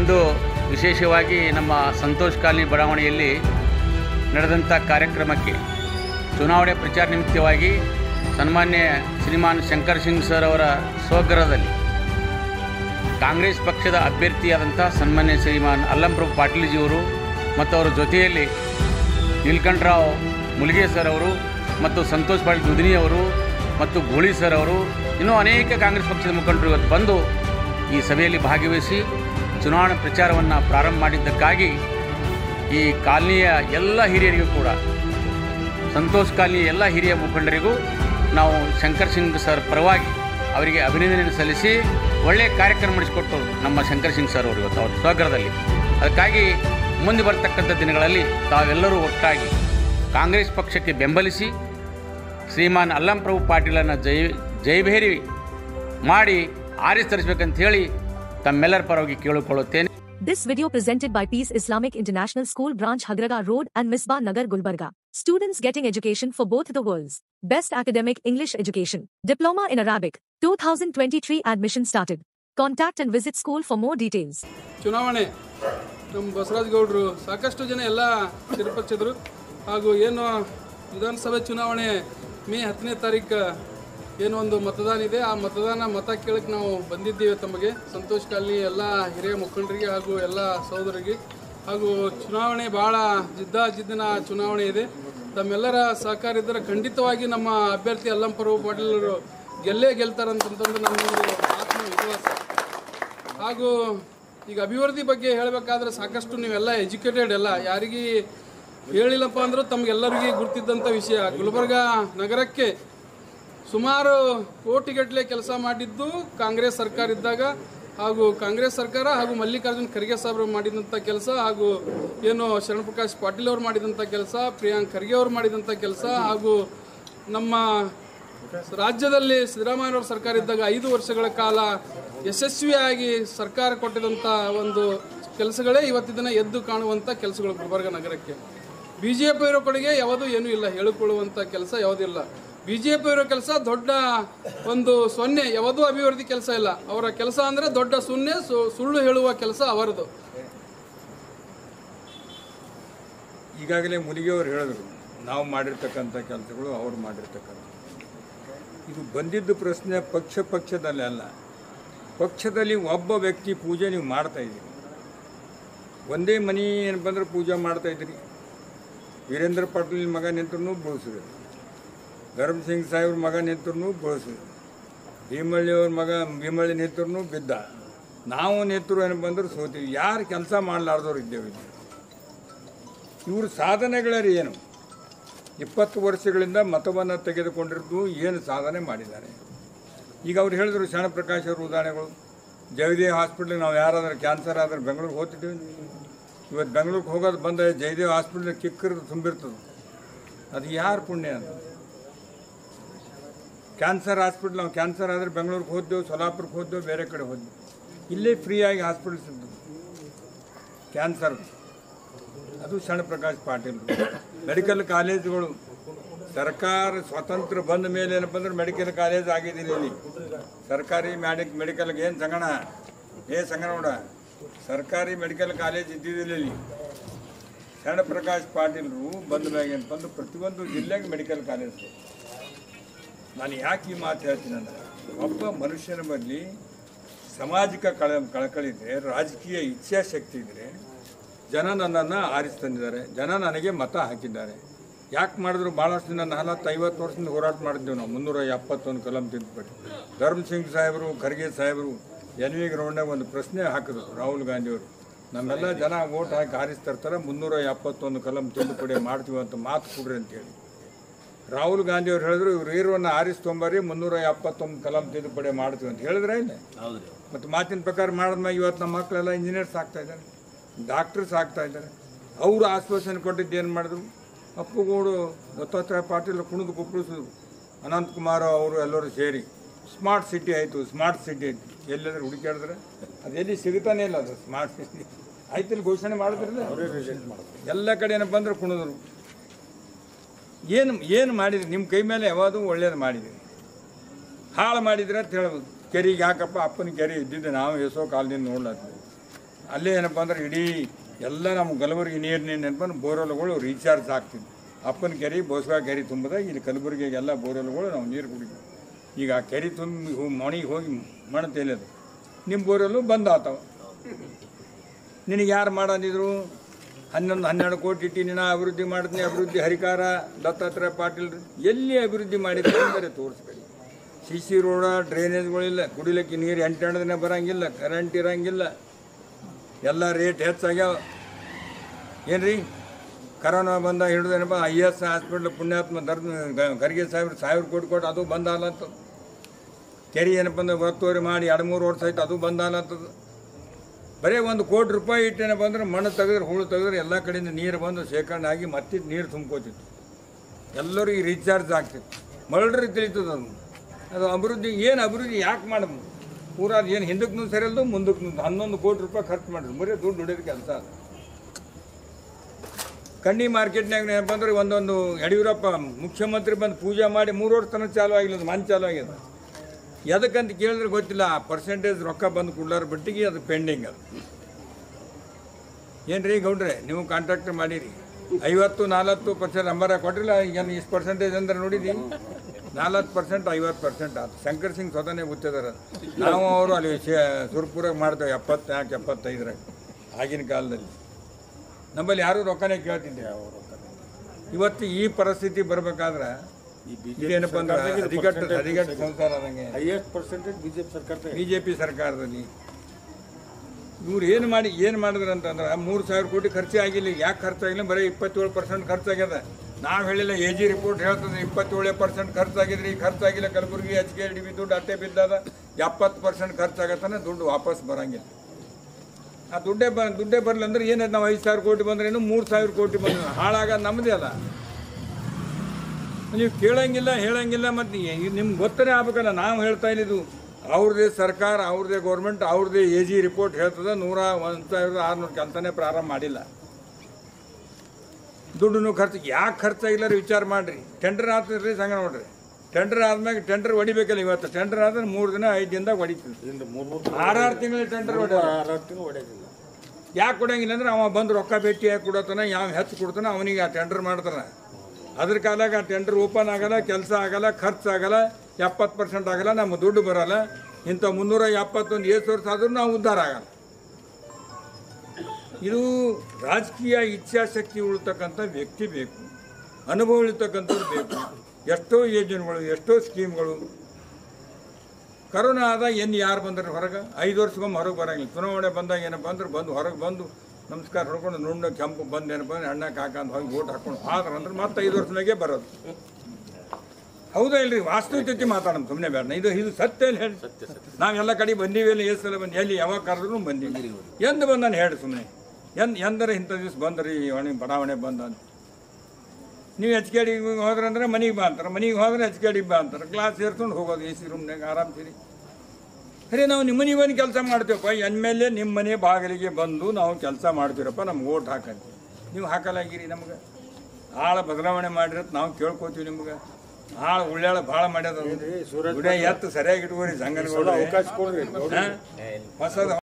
ಇಂದು ವಿಶೇಷವಾಗಿ ನಮ್ಮ ಸಂತೋಷ್ ಕಾಲನಿ ಬಡಾವಣೆಯಲ್ಲಿ ನಡೆದಂಥ ಕಾರ್ಯಕ್ರಮಕ್ಕೆ ಚುನಾವಣೆ ಪ್ರಚಾರ ನಿಮಿತ್ತವಾಗಿ ಸನ್ಮಾನ್ಯ ಶ್ರೀಮಾನ್ ಶಂಕರ್ ಸಿಂಗ್ ಸರ್ ಅವರ ಸ್ವಗೃಹದಲ್ಲಿ ಕಾಂಗ್ರೆಸ್ ಪಕ್ಷದ ಅಭ್ಯರ್ಥಿಯಾದಂಥ ಸನ್ಮಾನ್ಯ ಶ್ರೀಮಾನ್ ಅಲ್ಲಂಪ್ರಭು ಪಾಟೀಲ್ಜಿಯವರು ಮತ್ತು ಅವರ ಜೊತೆಯಲ್ಲಿ ನೀಲ್ಕಂಠರಾವ್ ಮುಲಿಗೆ ಸರ್ ಅವರು ಮತ್ತು ಸಂತೋಷ್ ಪಾಟೀಲ್ ದುದಿನಿ ಅವರು ಮತ್ತು ಗೋಳಿ ಸರ್ ಅವರು ಇನ್ನೂ ಅನೇಕ ಕಾಂಗ್ರೆಸ್ ಪಕ್ಷದ ಮುಖಂಡರು ಇವತ್ತು ಬಂದು ಈ ಸಭೆಯಲ್ಲಿ ಭಾಗವಹಿಸಿ ಚುನಾವಣಾ ಪ್ರಚಾರವನ್ನು ಪ್ರಾರಂಭ ಮಾಡಿದ್ದಕ್ಕಾಗಿ ಈ ಕಾಲನಿಯ ಎಲ್ಲ ಹಿರಿಯರಿಗೂ ಕೂಡ ಸಂತೋಷ್ ಕಾಲನಿ ಎಲ್ಲ ಹಿರಿಯ ಮುಖಂಡರಿಗೂ ನಾವು ಶಂಕರ್ ಸಿಂಗ್ ಸರ್ ಪರವಾಗಿ ಅವರಿಗೆ ಅಭಿನಂದನೆ ಸಲ್ಲಿಸಿ ಒಳ್ಳೆಯ ಕಾರ್ಯಕ್ರಮ ನಡೆಸಿಕೊಟ್ಟು ನಮ್ಮ ಶಂಕರ್ ಸಿಂಗ್ ಸರ್ ಅವರು ಇವತ್ತು ಅವ್ರ ಸ್ವಗ್ರಹದಲ್ಲಿ ಅದಕ್ಕಾಗಿ ಮುಂದೆ ಬರ್ತಕ್ಕಂಥ ದಿನಗಳಲ್ಲಿ ತಾವೆಲ್ಲರೂ ಒಟ್ಟಾಗಿ ಕಾಂಗ್ರೆಸ್ ಪಕ್ಷಕ್ಕೆ ಬೆಂಬಲಿಸಿ ಶ್ರೀಮಾನ್ ಅಲ್ಲಂಪ್ರಭು ಪಾಟೀಲನ್ನು ಜೈ ಜೈಭೇರಿ ಮಾಡಿ ಆರಿಸ್ತರಿಸಬೇಕಂತ ಹೇಳಿ ತಮ್ಮೆಲ್ಲರ ಪರವಾಗಿ ಕೇಳಿಕೊಳ್ಳುತ್ತೇನೆ This video presented by Peace Islamic International School Branch Hagraga Road and Misbah Nagar Gulbarga. Students getting education for both the worlds. Best academic English education. Diploma in Arabic. 2023 admission started. Contact and visit school for more details. ಚುನಾವಣೆ ನಮ್ಮ ಬಸವರಾಜ ಗೌಡರು ಸಾಕಷ್ಟು ಜನ ಎಲ್ಲ ಚಿರಪರಿಚಿತರು ಹಾಗೂ ಏನು ವಿಧಾನಸಭೆ ಚುನಾವಣೆ ಮೇ ಹತ್ತನೇ ತಾರೀಕು ಏನೋ ಒಂದು ಮತದಾನ ಇದೆ ಆ ಮತದಾನ ಮತ ಕೇಳಕ್ಕೆ ನಾವು ಬಂದಿದ್ದೀವಿ ತಮಗೆ ಸಂತೋಷ್ ಕಾಲನಿ ಎಲ್ಲ ಹಿರಿಯ ಮುಖಂಡರಿಗೆ ಹಾಗೂ ಎಲ್ಲ ಸಹೋದರಿಗೆ ಹಾಗೂ ಚುನಾವಣೆ ಭಾಳ ಜಿದ್ದಾಜಿದ್ದಿನ ಚುನಾವಣೆ ಇದೆ ತಮ್ಮೆಲ್ಲರ ಸಹಕಾರ ಇದ್ದರೆ ಖಂಡಿತವಾಗಿ ನಮ್ಮ ಅಭ್ಯರ್ಥಿ ಅಲ್ಲಂಪರು ಪಾಟೀಲರು ಗೆಲ್ಲೇ ಗೆಲ್ತಾರಂತಂದು ನಮ್ಮ ಒಂದು ಆತ್ಮವಿಶ್ವಾಸ ಹಾಗೂ ಈಗ ಅಭಿವೃದ್ಧಿ ಬಗ್ಗೆ ಹೇಳಬೇಕಾದ್ರೆ ಸಾಕಷ್ಟು ನೀವೆಲ್ಲ ಎಜುಕೇಟೆಡ್ ಎಲ್ಲ ಯಾರಿಗೆ ಹೇಳಿಲ್ಲಪ್ಪ ಅಂದರೂ ತಮಗೆಲ್ಲರಿಗೆ ಗುರ್ತಿದ್ದಂಥ ವಿಷಯ ಗುಲ್ಬರ್ಗ ನಗರಕ್ಕೆ ಸುಮಾರು ಕೋಟಿಗಟ್ಟಲೆ ಕೆಲಸ ಮಾಡಿದ್ದು ಕಾಂಗ್ರೆಸ್ ಸರ್ಕಾರ ಇದ್ದಾಗ ಹಾಗೂ ಕಾಂಗ್ರೆಸ್ ಸರ್ಕಾರ ಹಾಗೂ ಮಲ್ಲಿಕಾರ್ಜುನ್ ಖರ್ಗೆ ಸಾಹೇಬರು ಮಾಡಿದಂಥ ಕೆಲಸ ಹಾಗೂ ಏನು ಶರಣಪ್ರಕಾಶ್ ಪಾಟೀಲ್ ಅವರು ಮಾಡಿದಂಥ ಕೆಲಸ ಪ್ರಿಯಾಂಕ್ ಖರ್ಗೆ ಅವರು ಮಾಡಿದಂಥ ಕೆಲಸ ಹಾಗೂ ನಮ್ಮ ರಾಜ್ಯದಲ್ಲಿ ಸಿದ್ದರಾಮಯ್ಯನವರ ಸರ್ಕಾರ ಇದ್ದಾಗ ಐದು ವರ್ಷಗಳ ಕಾಲ ಯಶಸ್ವಿಯಾಗಿ ಸರ್ಕಾರ ಕೊಟ್ಟಿದಂಥ ಒಂದು ಕೆಲಸಗಳೇ ಇವತ್ತಿನ ದಿನ ಎದ್ದು ಕಾಣುವಂಥ ಕೆಲಸಗಳು ಗುಲ್ಬರ್ಗ ನಗರಕ್ಕೆ ಬಿ ಜೆ ಪಿ ಇರೋ ಕಡೆಗೆ ಯಾವುದೂ ಏನೂ ಇಲ್ಲ ಹೇಳಿಕೊಳ್ಳುವಂಥ ಕೆಲಸ ಯಾವುದಿಲ್ಲ ಬಿ ಜೆ ಪಿ ಇರೋ ಕೆಲಸ ದೊಡ್ಡ ಒಂದು ಸೊನ್ನೆ ಯಾವುದೂ ಅಭಿವೃದ್ಧಿ ಕೆಲಸ ಇಲ್ಲ ಅವರ ಕೆಲಸ ಅಂದರೆ ದೊಡ್ಡ ಸೊನ್ನೆ ಸು- ಸುಳ್ಳು ಹೇಳುವ ಕೆಲಸ ಅವರದು ಈಗಾಗಲೇ ಮುನಿಗೆಯವರು ಹೇಳಿದ್ರು ನಾವು ಮಾಡಿರ್ತಕ್ಕಂಥ ಕೆಲಸಗಳು ಅವ್ರು ಮಾಡಿರ್ತಕ್ಕಂಥ ಇದು ಬಂದಿದ್ದು ಪ್ರಶ್ನೆ ಪಕ್ಷ ಪಕ್ಷದಲ್ಲಿ ಅಲ್ಲ ಪಕ್ಷದಲ್ಲಿ ಒಬ್ಬ ವ್ಯಕ್ತಿ ಪೂಜೆ ನೀವು ಮಾಡ್ತಾ ಇದ್ದೀರಿ ಒಂದೇ ಮನಿ ಏನಪ್ಪ ಅಂದ್ರೆ ಪೂಜೆ ಮಾಡ್ತಾ ಇದ್ರಿ ವೀರೇಂದ್ರ ಪಾಟೀಲ್ ಮಗ ನಿಂತರೂ ಬಳಸಿದ್ರು ಧರ್ಮ ಸಿಂಗ್ ಸಾಹೇಬ್ರ ಮಗ ನಿಂತರೂ ಬಳಸಿದ್ರು ಭೀಮಳ್ಳಿಯವ್ರ ಮಗ ಭೀಮಳ್ಳಿ ನಿಂತರೂ ಬಿದ್ದ ನಾವು ನಿಂತರು ಏನಪ್ಪ ಅಂದ್ರೆ ಸೋತೀವಿ ಯಾರು ಕೆಲಸ ಮಾಡಲಾರ್ದವ್ರು ಇದ್ದೇವೆ ಇಲ್ಲಿ ಇವ್ರ ಸಾಧನೆಗಳೇ ಏನು ಇಪ್ಪತ್ತು ವರ್ಷಗಳಿಂದ ಮತವನ್ನು ತೆಗೆದುಕೊಂಡಿದ್ದು ಏನು ಸಾಧನೆ ಮಾಡಿದ್ದಾರೆ ಈಗ ಅವ್ರು ಹೇಳಿದ್ರು ಶರಣಪ್ರಕಾಶ್ ಅವ್ರ ಉದಾಹರಣೆಗಳು ಜಯದೇವ್ ಹಾಸ್ಪಿಟ್ಲಿಗೆ ನಾವು ಯಾರಾದ್ರೂ ಕ್ಯಾನ್ಸರ್ ಆದ್ರೆ ಬೆಂಗಳೂರಿಗೆ ಹೋಗ್ತಿದ್ದೀವಿ ಇವತ್ತು ಬೆಂಗಳೂರಿಗೆ ಹೋಗೋದು ಬಂದ ಜಯದೇವ್ ಹಾಸ್ಪಿಟ್ಲ್ ಕಿಕ್ಕರ್ ತುಂಬಿರ್ತದೆ ಅದು ಯಾರು ಪುಣ್ಯ ಅಂತ ಕ್ಯಾನ್ಸರ್ ಹಾಸ್ಪಿಟ್ಲ್ ನಾವು ಕ್ಯಾನ್ಸರ್ ಆದರೆ ಬೆಂಗಳೂರಿಗೆ ಹೋದ್ದೆವು ಸೊಲಾಪುರಕ್ಕೆ ಹೋದ್ದೆವು ಬೇರೆ ಕಡೆ ಹೋದ್ವಿ ಇಲ್ಲೇ ಫ್ರೀಯಾಗಿ ಹಾಸ್ಪಿಟಲ್ಸ್ ಇದ್ದವು ಕ್ಯಾನ್ಸರ್ ಅದು ಶರಣಪ್ರಕಾಶ್ ಪಾಟೀಲ್ ಮೆಡಿಕಲ್ ಕಾಲೇಜುಗಳು ಸರ್ಕಾರ ಸ್ವತಂತ್ರ ಬಂದ ಮೇಲೆ ಏನಪ್ಪ ಅಂದ್ರೆ ಮೆಡಿಕಲ್ ಕಾಲೇಜ್ ಆಗಿದ್ದೀನಿ ಇಲ್ಲಿ ಸರ್ಕಾರಿ ಮೆಡಿಕ್ ಮೆಡಿಕಲ್ಗೆ ಏನು ಸಂಗಣ ಏ ಸಂಗನೋಡ ಸರ್ಕಾರಿ ಮೆಡಿಕಲ್ ಕಾಲೇಜ್ ಇದ್ದಿದ್ದಿಲ್ಲ ಇಲ್ಲಿ ಶರಣಪ್ರಕಾಶ್ ಪಾಟೀಲ್ರು ಬಂದ ಮ್ಯಾಗ ಏನಪ್ಪ ಅಂದ್ರೆ ಪ್ರತಿಯೊಂದು ಜಿಲ್ಲೆಗೆ ಮೆಡಿಕಲ್ ಕಾಲೇಜ್ ನಾನು ಯಾಕೆ ಈ ಮಾತು ಹೇಳ್ತೀನಿ ಅಂದ್ರೆ ಒಬ್ಬ ಮನುಷ್ಯನ ಬಳಿ ಸಾಮಾಜಿಕ ಕಳ ಕಳಕಳಿದ್ರೆ ರಾಜಕೀಯ ಇಚ್ಛಾಶಕ್ತಿ ಇದ್ದರೆ ಜನ ನನ್ನನ್ನು ಆರಿಸಿ ತಂದಿದ್ದಾರೆ ಜನ ನನಗೆ ಮತ ಹಾಕಿದ್ದಾರೆ ಯಾಕೆ ಮಾಡಿದ್ರು ಭಾಳಷ್ಟು ದಿನ ನಾಲ್ಕು ಐವತ್ತು ವರ್ಷದಿಂದ ಹೋರಾಟ ಮಾಡಿದ್ದೇವೆ ನಾವು ಮುನ್ನೂರ ಎಪ್ಪತ್ತೊಂದು ಕಲಂ ತಿದ್ದುಪಡಿ ಧರ್ಮ್ ಸಿಂಗ್ ಸಾಹೇಬರು ಖರ್ಗೆ ಸಾಹೇಬರು ಎನ್ ವಿ ಗ್ರೌಂಡಾಗ ಒಂದು ಪ್ರಶ್ನೆ ಹಾಕಿದ್ರು ರಾಹುಲ್ ಗಾಂಧಿಯವರು ನಮ್ಮೆಲ್ಲ ಜನ ಓಟ್ ಹಾಕಿ ಆರಿಸ್ತಿರ್ತಾರೆ ಮುನ್ನೂರ ಎಪ್ಪತ್ತೊಂದು ಕಲಂ ತಿದ್ದುಪಡಿ ಮಾಡ್ತೀವಿ ಅಂತ ಮಾತು ಕೊಡ್ರಿ ಅಂತೇಳಿ ರಾಹುಲ್ ಗಾಂಧಿ ಅವ್ರು ಹೇಳಿದ್ರು ಇವ್ರು ಈರುವನ್ನ ಆರಿಸ್ಕೊಂಬರಿ ಮುನ್ನೂರ ಎಪ್ಪತ್ತೊಂದು ಕಲಂ ತಿದ್ದುಪಡಿ ಮಾಡ್ತೀವಿ ಅಂತ ಹೇಳಿದ್ರೆ ಇಲ್ಲ ಮತ್ತು ಮಾತಿನ ಪ್ರಕಾರ ಮಾಡಿದ್ಮೇಲೆ ಇವತ್ತು ನಮ್ಮ ಮಕ್ಕಳೆಲ್ಲ ಇಂಜಿನಿಯರ್ಸ್ ಆಗ್ತಾ ಇದ್ದಾರೆ ಡಾಕ್ಟರ್ಸ್ ಆಗ್ತಾ ಇದ್ದಾರೆ ಅವರು ಆಶ್ವಾಸನೆ ಕೊಟ್ಟಿದ್ದು ಏನು ಮಾಡಿದ್ರು ಅಪ್ಪುಗೌಡು ದತ್ತಾತ್ರೇಯ ಪಾಟೀಲ್ ಕುಣಿದು ಕುಪ್ಪಳಿಸಿದ್ರು ಅನಂತಕುಮಾರ್ ಅವರು ಎಲ್ಲರೂ ಸೇರಿ ಸ್ಮಾರ್ಟ್ ಸಿಟಿ ಆಯಿತು ಸ್ಮಾರ್ಟ್ ಸಿಟಿ ಆಯಿತು ಎಲ್ಲಾದ್ರೂ ಹುಡುಕಾಡಿದ್ರೆ ಅದು ಎಲ್ಲಿ ಸಿಗ್ತಾನೆ ಇಲ್ಲ ಅದು ಸ್ಮಾರ್ಟ್ ಸಿಟಿ ಆಯ್ತು ಘೋಷಣೆ ಮಾಡಿದ್ರಲ್ಲ ಎಲ್ಲ ಕಡೆ ಏನಪ್ಪ ಅಂದ್ರೆ ಕುಣಿದ್ರು ಏನು ಏನು ಮಾಡಿದ್ರಿ ನಿಮ್ಮ ಕೈ ಮೇಲೆ ಯಾವುದು ಒಳ್ಳೇದು ಮಾಡಿದ್ರಿ ಹಾಳು ಮಾಡಿದ್ರೆ ಅಂತ ಹೇಳ್ಬೋದು ಕೆರೆಗೆ ಯಾಕಪ್ಪ ಅಪ್ಪನ ಕೆರೆ ಇದ್ದಿದ್ದು ನಾವು ಎಸೋ ಕಾಲದಿಂದ ನೋಡ್ಲತ್ತೀವಿ ಅಲ್ಲೇ ಏನಪ್ಪ ಅಂದ್ರೆ ಇಡೀ ಎಲ್ಲ ನಮ್ಮ ಕಲಬುರಗಿ ನೀರಿನ ಏನಪ್ಪ ಅಂದ್ರೆ ಬೋರ್ವೆಲ್ಗಳು ರೀಚಾರ್ಜ್ ಆಗ್ತಿದ್ವು ಅಪ್ಪನ ಕೆರೆ ಬೋಸ್ಗಾ ಕೆರೆ ತುಂಬಿದಾಗ ಇಲ್ಲಿ ಕಲಬುರಗಿಗೆಲ್ಲ ಬೋರ್ವೆಲ್ಗಳು ನಾವು ನೀರು ಕುಡಿದ್ವಿ ಈಗ ಆ ಕೆರೆ ತುಂಬಿ ಹೋ- ಮಣಿಗೆ ಹೋಗಿ ಮಣ್ಣು ತೇಲದು ನಿಮ್ಮ ಬೋರ್ವೆಲ್ಲು ಬಂದ್ ಆತಾವ ನಿನಗೆ ಯಾರು ಮಾಡಂದಿದ್ರು ಹನ್ನೊಂದು ಹನ್ನೆರಡು ಕೋಟಿ ಇಟ್ಟು ನಿನ್ನ ಅಭಿವೃದ್ಧಿ ಮಾಡ್ತೀನಿ ಅಭಿವೃದ್ಧಿ ಹರಿಕಾರ ದತ್ತಾತ್ರೇಯ ಪಾಟೀಲ್ ಎಲ್ಲಿ ಅಭಿವೃದ್ಧಿ ಮಾಡಿದ್ರೆ ಅಂದರೆ ತೋರಿಸ್ಬೇಡಿ ಸಿ ಸಿ ರೋಡ ಡ್ರೈನೇಜ್ಗಳಿಲ್ಲ ಕುಡಿಲಿಕ್ಕೆ ನೀರು ಎಂಟೆಂಟು ದಿನ ಬರಂಗಿಲ್ಲ ಕರೆಂಟ್ ಇರಂಗಿಲ್ಲ ಎಲ್ಲ ರೇಟ್ ಹೆಚ್ಚಾಗ್ಯಾವ ಏನ್ರಿ ಕರೋನಾ ಬಂದ ಹಿಡಿದೇನಪ್ಪ ಐ ಎಸ್ ಹಾಸ್ಪಿಟ್ಲ್ ಪುಣ್ಯಾತ್ಮ ದರ್ ಖರ್ಗೆ ಸಾವಿರ ಸಾವಿರ ಕೋಟಿ ಕೊಟ್ಟು ಅದು ಬಂದ ಅಲ್ಲತ್ತದ ಕೆರೆ ಏನಪ್ಪ ಅಂದ್ರೆ ಒತ್ತುವರಿ ಮಾಡಿ ಎರಡು ಮೂರು ವರ್ಷ ಆಯ್ತು ಅದು ಬಂದ ಅಲ್ಲತ್ತದ ಬರೀ ಒಂದು ಕೋಟಿ ರೂಪಾಯಿ ಇಟ್ಟೇನಪ್ಪ ಅಂದ್ರೆ ಮಣ್ಣು ತೆಗೆದ್ರೆ ಹೂಳು ತೆಗೆದ್ರೆ ಎಲ್ಲ ಕಡೆಯಿಂದ ನೀರು ಬಂದು ಶೇಖರಣೆ ಆಗಿ ಮತ್ತೆ ನೀರು ತುಂಬ್ಕೋತಿತ್ತು ಎಲ್ಲರಿಗೂ ರೀಚಾರ್ಜ್ ಆಗ್ತಿತ್ತು ಮರಳ್ರಿಗೆ ತಿಳಿತದ ಅದು ಅದು ಅಭಿವೃದ್ಧಿ ಏನು ಅಭಿವೃದ್ಧಿ ಯಾಕೆ ಮಾಡಮ್ ಪೂರಾ ಏನು ಹಿಂದಕ್ಕೂ ಸರಿಯಲ್ದು ಮುಂದಕ್ಕೂ ಹನ್ನೊಂದು ಕೋಟಿ ರೂಪಾಯಿ ಖರ್ಚು ಮಾಡಿದ್ರು ಬರೀ ದುಡ್ಡು ದುಡಿಯೋದು ಕೆಲಸ ಅದು ಕಣ್ಣಿ ಮಾರ್ಕೆಟ್ನಾಗ ಏನಪ್ಪ ಅಂದ್ರೆ ಒಂದೊಂದು ಯಡಿಯೂರಪ್ಪ ಮುಖ್ಯಮಂತ್ರಿ ಬಂದು ಪೂಜೆ ಮಾಡಿ ಮೂರು ವರ್ಷ ತನಕ ಚಾಲು ಆಗಿಲ್ಲ ಅದು ಮನ್ ಚಾಲು ಆಗ್ಯದ ಎದಕ್ಕಂತ ಕೇಳಿದ್ರೆ ಗೊತ್ತಿಲ್ಲ ಆ ಪರ್ಸೆಂಟೇಜ್ ರೊಕ್ಕ ಬಂದು ಕೊಡ್ಲಾರ ಬಟ್ಟಿಗೆ ಅದು ಪೆಂಡಿಂಗ್ ಅದು ಏನ್ರಿ ಗೌಡ್ರೆ ನೀವು ಕಾಂಟ್ರಾಕ್ಟ್ ಮಾಡಿರಿ ಐವತ್ತು ನಾಲ್ವತ್ತು ಪರ್ಸೆಂಟ್ ನಂಬರ ಕೊಟ್ಟಿಲ್ಲ ಏನು ಇಷ್ಟು ಪರ್ಸೆಂಟೇಜ್ ಅಂದ್ರೆ ನೋಡಿದಿ ನಾಲ್ವತ್ತು ಪರ್ಸೆಂಟ್ ಐವತ್ತು ಪರ್ಸೆಂಟ್ ಆಯ್ತು ಶಂಕರ್ ಸಿಂಗ್ ಸ್ವತಃನೇ ಗೊತ್ತಿದಾರ ನಾವು ಅವರು ಅಲ್ಲಿ ಸುರ್ಪುರಾಗ ಮಾಡ್ತೇವೆ ಎಪ್ಪತ್ನಾಲ್ಕು ಎಪ್ಪತ್ತೈದರಾಗ ಆಗಿನ ಕಾಲದಲ್ಲಿ ನಮ್ಮಲ್ಲಿ ಯಾರೂ ರೊಕ್ಕನೇ ಕೇಳ್ತಿದ್ದೆ ಇವತ್ತು ಈ ಪರಿಸ್ಥಿತಿ ಬರ್ಬೇಕಾದ್ರೆ ಇದೇನಪ್ಪ ಅಂದ್ರೆ ಹದಿಗಟ್ಟು ಹದಿಗಟ್ಟು ಸಂಸಾರ ಆದಂಗೆ ಹೈಯೆಸ್ಟ್ ಪರ್ಸೆಂಟೇಜ್ ಬಿಜೆಪಿ ಸರ್ಕಾರ ಬಿ ಜೆ ಪಿ ಸರ್ಕಾರದಲ್ಲಿ ಇವ್ರು ಏನು ಮಾಡಿ ಏನು ಮಾಡಿದ್ರು ಅಂತಂದ್ರೆ ಮೂರು ಸಾವಿರ ಕೋಟಿ ಖರ್ಚೇ ಆಗಿಲ್ಲ ಯಾಕೆ ಖರ್ಚಾಗಿಲ್ಲ ಬರೀ ಇಪ್ಪತ್ತೇಳು ಪರ್ಸೆಂಟ್ ಖರ್ಚಾಗ್ಯದ ನಾವು ಹೇಳಿಲ್ಲ ಎ ಜಿ ರಿಪೋರ್ಟ್ ಹೇಳ್ತದೆ ಇಪ್ಪತ್ತೇಳು ಪರ್ಸೆಂಟ್ ಖರ್ಚಾಗಿದ್ರಿ ಈಗ ಖರ್ಚಾಗಿಲ್ಲ Kalaburagi H K D B ದುಡ್ಡು ಅಟ್ಟೆ ಬಿದ್ದದ ಎಪ್ಪತ್ತು ಪರ್ಸೆಂಟ್ ಖರ್ಚಾಗತ್ತಾನೆ ದುಡ್ಡು ವಾಪಸ್ ಬರಂಗಿಲ್ಲ ಆ ದುಡ್ಡೇ ಬ ದುಡ್ಡೇ ಬರಲಿ ಅಂದ್ರೆ ಏನಾಯ್ತು ನಾವು ಐದು ಸಾವಿರ ಕೋಟಿ ಬಂದ್ರೆ ಏನು ಮೂರು ಸಾವಿರ ಕೋಟಿ ಬಂದ್ರೆ ಹಾಳಾಗ ನಮ್ಮದೇ ಅಲ್ಲ ನೀವು ಕೇಳಂಗಿಲ್ಲ ಹೇಳಂಗಿಲ್ಲ ಮತ್ತು ನಿಮ್ಗೆ ಗೊತ್ತನೇ ಆಗ್ಬೇಕಲ್ಲ ನಾವು ಹೇಳ್ತಾ ಇಲ್ಲಿದ್ದು ಅವ್ರದ್ದೇ ಸರ್ಕಾರ ಅವ್ರದ್ದೇ ಗೌರ್ಮೆಂಟ್ ಅವ್ರದ್ದೇ ಎ ಜಿ ರಿಪೋರ್ಟ್ ಹೇಳ್ತದೆ ನೂರ ಒಂದು ಸಾವಿರದ ಆರುನೂರು ಕೆಲಸನೇ ಪ್ರಾರಂಭ ಮಾಡಿಲ್ಲ ದುಡ್ಡು ಖರ್ಚು ಯಾಕೆ ಖರ್ಚಾಗಿಲ್ಲ ವಿಚಾರ ಮಾಡಿರಿ ಟೆಂಡರ್ ಆಗ್ತದ್ರಿ ಸಂಗ ನೋಡ್ರಿ ಟೆಂಡರ್ ಆದ್ಮ್ಯಾಗ ಟೆಂಡರ್ ಹೊಡಿಬೇಕಲ್ಲ ಇವತ್ತು ಟೆಂಡರ್ ಆದ್ರೆ ಮೂರು ದಿನ ಐದು ದಿನದಾಗ ಹೊಡಿತೀವಿ ಇಂದ ಮೂರ್ ಮೂರ್ ಆರಾರು ತಿಂಗಳ ಟೆಂಡರ್ ಹೊಡ ಆರು ತಿಂಗಳು ಹೊಡೆಯೋದಿಲ್ಲ ಯಾಕೆ ಕೊಡಂಗಿಲ್ಲ ಅಂದ್ರೆ ಅವ ಬಂದು ರೊಕ್ಕ ಭೇಟಿ ಹಾಕಿ ಕೊಡತಾನ ಯಾವ ಹೆಚ್ಚು ಕೊಡ್ತಾನ ಅವನಿಗೆ ಆ ಟೆಂಡರ್ ಮಾಡ್ತಾನೆ ಅದ್ರ ಕಾಲಾಗ ಆ ಟೆಂಡರ್ ಓಪನ್ ಆಗಲ್ಲ ಕೆಲಸ ಆಗಲ್ಲ ಖರ್ಚು ಆಗಲ್ಲ ಎಪ್ಪತ್ತು ಪರ್ಸೆಂಟ್ ಆಗಲ್ಲ ನಮ್ಮ ದುಡ್ಡು ಬರಲ್ಲ ಇಂಥ ಮುನ್ನೂರ ಎಪ್ಪತ್ತೊಂದು ಏಸು ವರ್ಷ ಆದ್ರೂ ನಾವು ಉದ್ಧಾರ ಆಗಲ್ಲ ಇದು ರಾಜಕೀಯ ಇಚ್ಛಾಶಕ್ತಿ ಉಳ್ತಕ್ಕಂಥ ವ್ಯಕ್ತಿ ಬೇಕು ಅನುಭವ ಇರ್ತಕ್ಕಂಥವ್ರು ಬೇಕು ಎಷ್ಟೋ ಯೋಜನೆಗಳು ಎಷ್ಟೋ ಸ್ಕೀಮ್ಗಳು ಕರೋನಾ ಆದಾಗ ಏನು ಯಾರು ಬಂದ್ರೆ ಹೊರಗೆ ಐದು ವರ್ಷಕ್ಕೊಮ್ಮೆ ಹೊರಗೆ ಬರಂಗಿಲ್ಲ ಚುನಾವಣೆ ಬಂದಾಗ ಏನಪ್ಪ ಅಂದ್ರೆ ಬಂದು ಹೊರಗೆ ಬಂದು ನಮಸ್ಕಾರ ಹೊಡ್ಕೊಂಡು ನುಣ್ಣು ಕೆಂಪು ಬಂದು ಏನಪ್ಪ ಅಂದ್ರೆ ಅಣ್ಣ ಕಾಕಂತ ಹೋಗಿ ಓಟ್ ಹಾಕೊಂಡು ಆದ್ರೆ ಅಂದ್ರೆ ಮತ್ತೆ ಐದು ವರ್ಷನಾಗೆ ಬರೋದು ಹೌದಾ ಇಲ್ರಿ ವಾಸ್ತವಿಕತೆ ಮಾತಾಡೋಣ ಸುಮ್ಮನೆ ಬೇಡ ಇದು ಇದು ಸತ್ಯ ಎಲ್ಲಿ ಹೇಳಿ ನಾವೆಲ್ಲ ಕಡೆ ಬಂದೀವಿ ಎಲ್ಲಿ ಎಷ್ಟು ಸಲ ಬಂದು ಎಲ್ಲಿ ಯಾವಾಗ ಕರೆದ್ರು ಬಂದೀವಿ ಎಂದು ಬಂದಾನೆ ಹೇಳಿ ಸುಮ್ಮನೆ ಎಂದ್ ಎಂದರೆ ಇಂಥ ದಿವ್ಸ ಬಂದ್ರಿ ಒಣಗಿ ಬಡಾವಣೆ ಬಂದ ಅಂತ ನೀವು ಎಚ್ ಕೆ ಡಿಗೆ ಹೋದ್ರೆ ಅಂದ್ರೆ ಮನೆಗೆ ಬಾ ಅಂತಾರೆ ಮನೆಗೆ ಹೋದ್ರೆ ಎಚ್ ಕೆ ಡಿಗೆ ಬಾ ಅಂತಾರೆ ಕ್ಲಾಸ್ ಸೇರ್ಕೊಂಡು ಹೋಗೋದು ಎ ಸಿ ರೂಮ್ನಾಗ ಆರಾಮ್ ಸೇರಿ ಅರೆ ನಾವು ನಿಮ್ಮ ಮನೆಗೆ ಬಂದು ಕೆಲಸ ಮಾಡ್ತೀವಪ್ಪ ಎನ್ಮೇಲೆ ನಿಮ್ಮ ಮನೆ ಬಾಗಿಲಿಗೆ ಬಂದು ನಾವು ಕೆಲಸ ಮಾಡ್ತೀರಪ್ಪ ನಮ್ಗೆ ಓಟ್ ಹಾಕಂತೀವಿ ನೀವು ಹಾಕಲಾಗಿರಿ ನಮ್ಗೆ ಆಳ ಬದಲಾವಣೆ ಮಾಡಿರತ್ ನಾವು ಕೇಳ್ಕೊತೀವಿ ನಿಮ್ಗೆ ಆಳ ಉಳ್ಳಾಳ ಭಾಳ ಮಾಡ್ಯದ ಸೂರಜ್ ಗುಡ ಎತ್ತು ಸರಿಯಾಗಿ ಇಟ್ಕೋರಿ ಸಂಗನಗಳು ಅವಕಾಶ ಕೊಡ್ರಿ ಹೊಸದ